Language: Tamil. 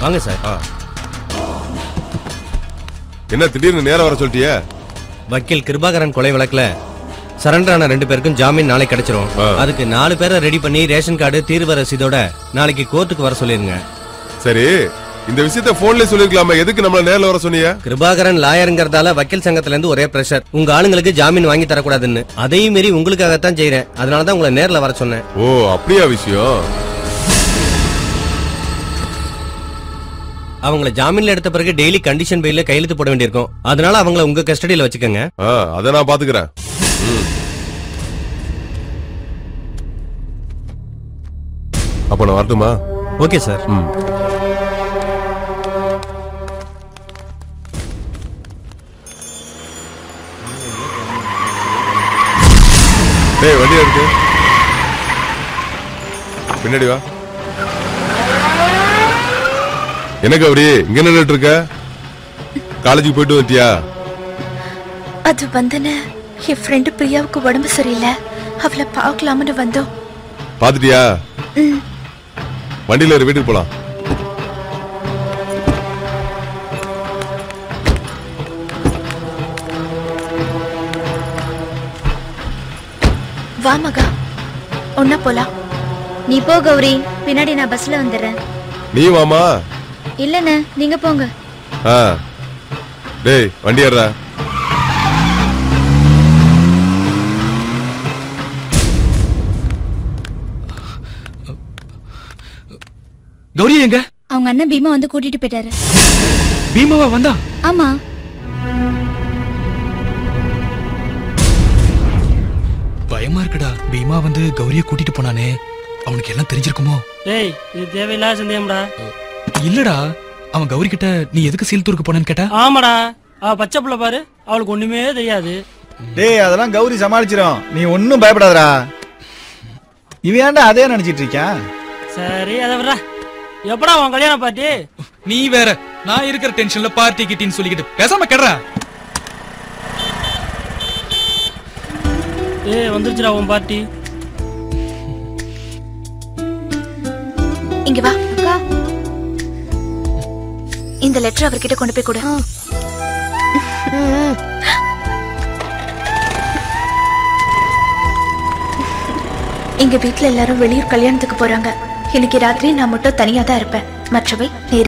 வாங்க சார் ஆ. என்ன திடீர்னு நேரம் வர சொல்லிட்டியே வக்கீல் கிருபாகரன் கொலை வழக்குல சரண்டர் ஆன ரெண்டு பேருக்கும் ஜாமீன் நாளைக்கு கிடைச்சிரும் ஆ. அதுக்கு நாலு பேரை ரெடி பண்ணி ரேஷன் கார்டு தீர்வு ரசீதோட நாளைக்கு கோர்ட்டுக்கு வர சொல்லிருங்க சரி இந்த விஷயத்த போன்லயே சொல்லிருக்கலாமா எதுக்கு நம்மள நேர்ல வர சொன்னீங்க கிருபாகரன் லாயருங்கிறதால வக்கீல் சங்கத்துல இருந்து ஒரே பிரஷர் உங்க ஆளுங்களுக்கு ஜாமீன் வாங்கி தரக்கூடாதுன்னு அதையும் மீறி உங்களுக்காகத்தான் செய்றேன் அதனாலதான் உங்களை நேர்ல வர சொன்னேன் ஓ அப்படியா விஷயம் அவங்கள ஜாமீன்ல எடுத்த பிறகு டெய்லி கண்டிஷன் பெயில கையெழுத்து போட வேண்டியிருக்கும் அதனால அவங்கள உங்க கஸ்டடியில வச்சுக்கோங்க ஆ, அத நான் பாத்துக்கிறேன் ம். அப்ப நான் வரட்டுமா ஓகே சார் ம் டேய் வண்டி எடுத்து பின்னாடி வா என்ன கௌரி இங்க நின்னுட்டு இருக்க காலேஜுக்கு போயிட்டு வந்துட்டியா அது வந்துன்னு என் ஃப்ரெண்டு பிரியாவுக்கு உடம்பு சரியில்லை அவளை பார்க்கலாம்னு வந்தோம் பாத்துட்டியா வண்டியில இரு, வீட்டுக்கு போலாம் வா மகா ஒன்னா போலாம் நீ போ கௌரி பின்னாடி நான் பஸ்ல வந்துடுறேன் நீ வாமா இல்லண்ணே நீங்க போங்க ஆ டேய் வண்டி ஏறா கௌரி எங்க அவங்க அண்ணன் பீமா வந்து கூட்டிட்டு போயிட்டாரு பீமாவா வந்தா ஆமா பயமா இருக்குடா பீமா வந்து கௌரிய கூட்டிட்டு போனானே அவனுக்கு எல்லாம் தெரிஞ்சிருக்குமோ டேய் இது தேவையில்லாத சந்தேகம்டா இல்லடா அவன் கௌரி கிட்ட நீ எதுக்கு சீல்தூருக்கு போனேன்னு கேட்டா ஆமாடா அவ பச்சை புள்ள பாரு அவளுக்கு ஒண்ணுமே தெரியாது டேய் அதெல்லாம் கௌரி சமாளிச்சிரும் நீ ஒன்னும் பயப்படாதடா இவன் ஏன்டா அதே நினைச்சிட்டு இருக்கான் சரி அதை விட்றா எப்படா உன் கல்யாண பாட்டி நீ வேற நான் இருக்கிற டென்ஷன்ல பார்ட்டி கிட்டின்னு சொல்லிக்கிட்டு பேசாம கெடுறா ஏய் வந்துருச்சுடா உன் பார்ட்டி இங்க வா அக்கா இந்த லெட்டர் அவர்கிட்ட கொண்டு போய் கொடு எங்க வீட்ல எல்லாரும் வெளியூர் கல்யாணத்துக்கு போறாங்க இன்னைக்கு ராத்திரி நான் மட்டும் தனியா தான் இருப்பேன் மற்றவை நேரு